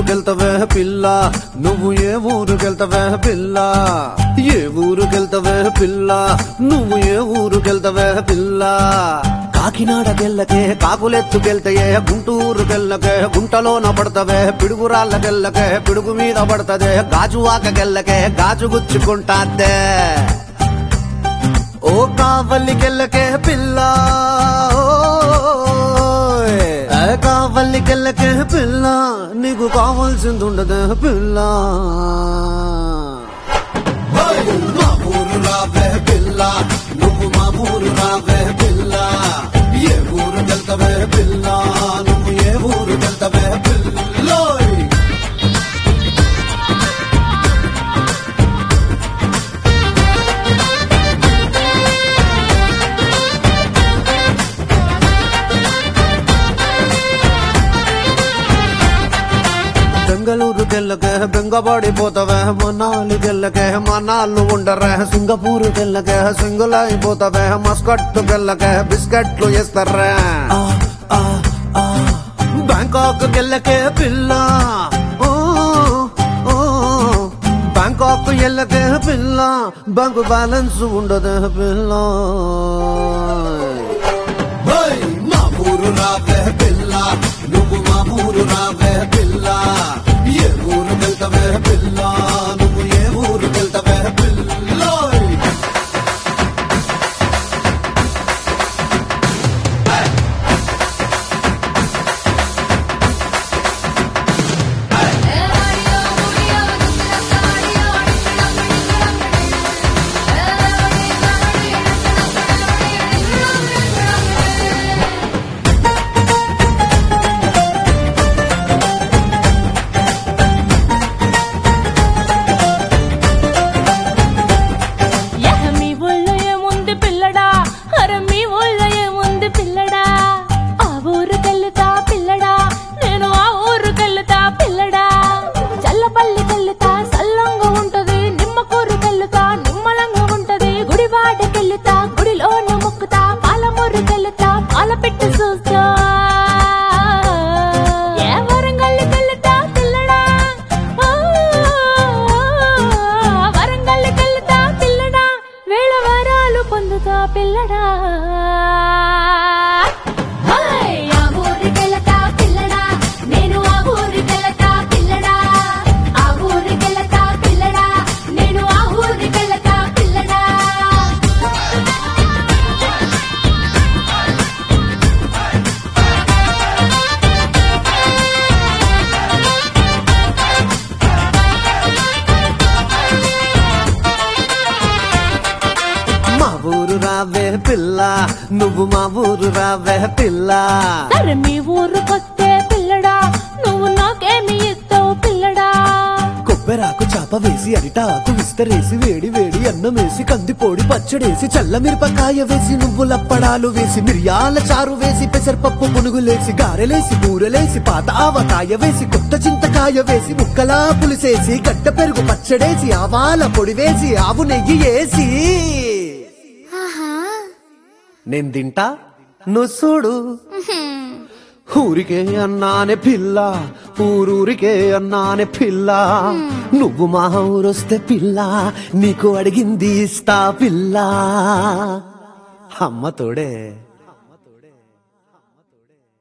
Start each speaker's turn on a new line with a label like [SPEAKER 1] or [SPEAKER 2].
[SPEAKER 1] ఊరుకెళ్తావే పిల్ల నువ్వు ఏ ఊరుకెళ్తావే పిల్ల ఏ ఊరుకెళ్తావే పిల్ల నువ్వు ఏ ఊరుకెళ్తావే పిల్ల కాకినాడకెళ్ళకే కాకులెత్తుకెళ్తాయే గుంటూరుకెళ్ళకే గుంటలోన పడతవే పిడుగురాళ్ళకెళ్ళకే పిడుగు మీద పడతదే గాజువాకకెళ్ళకే గాజు గుచ్చుకుంటాదే ఓ కావలికెళ్ళకే పిల్ల ఓయ్. ఏ కావలికెళ్ళకే పిల్ల నీకు కావాల్సింది ఉండదే పిల్ల ఓయ్. మా ఊరు రావే పిల్ల నువ్వు మా ఊరు రావే పిల్ల ఏ ఊరు వెళ్తావే పిల్ల నువ్వు ఏ ఊరు వెళ్తావే పిల్లోయ్ బెంగళూరు కెళ్ళకే బెంగపడిపోతావే మనాలి కెళ్ళకే మనాళ్ళు ఉండరే సింగపూర్ కెళ్ళకే సింగుల్ అయిపోతావే మస్కట్ కెళ్ళకే బిస్కెట్లు ఇస్తారే బ్యాంకాక్ కెళ్ళకే పిల్ల ఓ, ఓ, బ్యాంకాక్ ఎల్లకే పిల్ల బ్యాంకు బ్యాలెన్స్ ఉండదు పిల్ల ఓయ్, మా ఊరు రావే పిల్ల నువ్వు మా ఊరు రావే పిల్ల ఏ ఊరు వెళ్తావే పిల్ల నువ్వు ఏ ఊరు వెళ్తావే పిల్లోయ్
[SPEAKER 2] యహ మీ ఊళ్ళో ఏముంది పిల్లడా అర మీ ఊళ్ళో ఏముంది పిల్లడా ఆ ఊరుకెళ్తా పిల్లడా నేను ఆ ఊరుకెళ్తా పిల్లడా చల్లపల్లి కెళ్తా సల్లంగా ఉంటది నిమ్మకూరుకెళ్తా నిమ్మలంగా ఉంటది గుడివాడకెళ్తా గుడిలోన మొక్కుతా పాలమూరుకెళ్తా పాల పెట్టి చూస్తా ఏ వరంగల్లికెళ్తా పిల్లడా ఆ, వరంగల్లికెళ్తా పిల్లడా వేళ వారాలు పొందుతా పిల్లడా హాయ్, ఆ ఊరికెళ్తా పిల్లడా నేను ఆ ఊరికెళ్తా పిల్లడా ఆ ఊరికెళ్తా పిల్లడా నేను ఆ ఊరికెళ్తా పిల్లడా
[SPEAKER 1] మా ఊరు రావే పిల్ల నువ్వు మా ఊరు రావే పిల్ల
[SPEAKER 2] సరే మీ ఊరుకొస్తే పిల్లడా నువ్వు నాకేమి ఇస్తావు పిల్లడా
[SPEAKER 1] కొబ్బెరాకు చాప వేసి అరిటాకు విస్తరేసి వేడి వేడి అన్నమేసి కందిపోడి పచ్చడేసి చల్ల మిరపకాయ వేసి నువ్వులప్పడాలు వేసి మిరియాల చారు వేసి పెసరపప్పు పునుగులేసి గారెలేసి బూరెలేసి పాత ఆవకాయ వేసి కొత్త చింతకాయ వేసి ముక్కలా పులిసేసి గడ్డ పెరుగు పచ్చడేసి ఆవాల పొడి వేసి ఆవు నెయ్యి వేసి నేను తింటా నువ్వు చూడు ఊరికే అన్నానే పిల్ల ఊరూరికే అన్నానే పిల్ల నువ్వు మా ఊరొస్తే పిల్ల నీకు అడిగింది ఇస్తా పిల్ల అమ్మ తోడే